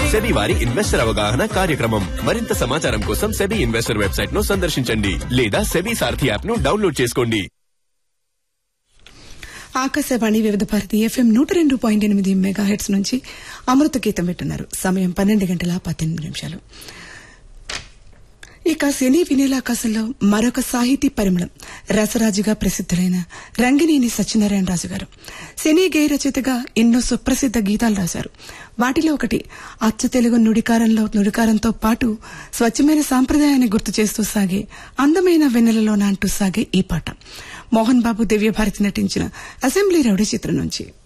SEBI వారి investor అవగాహన కార్యక్రమం మరింత సమాచారం కోసం సెబీ ఇన్వెస్టర్ వెబ్సైట్ ను సందర్శించండి లేదా సెబీ సారథి యాప్ ను డౌన్లోడ్ చేసుకోండి ఆకాశవాణి వివిధ భారతి ఎఫ్ఎం నూట రెండు పాయింట్ ఎనిమిది మెగా హెడ్స్ నుంచి అమృత గీతం వింటున్నారు సమయం పన్నెండు గంటల పద్దెనిమిది నిమిషాలు ఇక సినీ వినీలాకాశంలో మరొక సాహితీ పరిమళం రసరాజుగా ప్రసిద్ధులైన రంగినేని సత్యనారాయణ రాజు గారు సినీ గేయ రచయితగా ఎన్నో సుప్రసిద్ధ గీతాలు రాశారు వాటిలో ఒకటి అచ్చు తెలుగు నుడికారంలో నుడికారంతో పాటు స్వచ్ఛమైన సాంప్రదాయాన్ని గుర్తు చేస్తూ సాగే అందమైన వెన్నెలలో అంటూ సాగే ఈ పాట మోహన్ బాబు దివ్యభారతి నటించిన అసెంబ్లీ రౌడీ చిత్రం నుంచి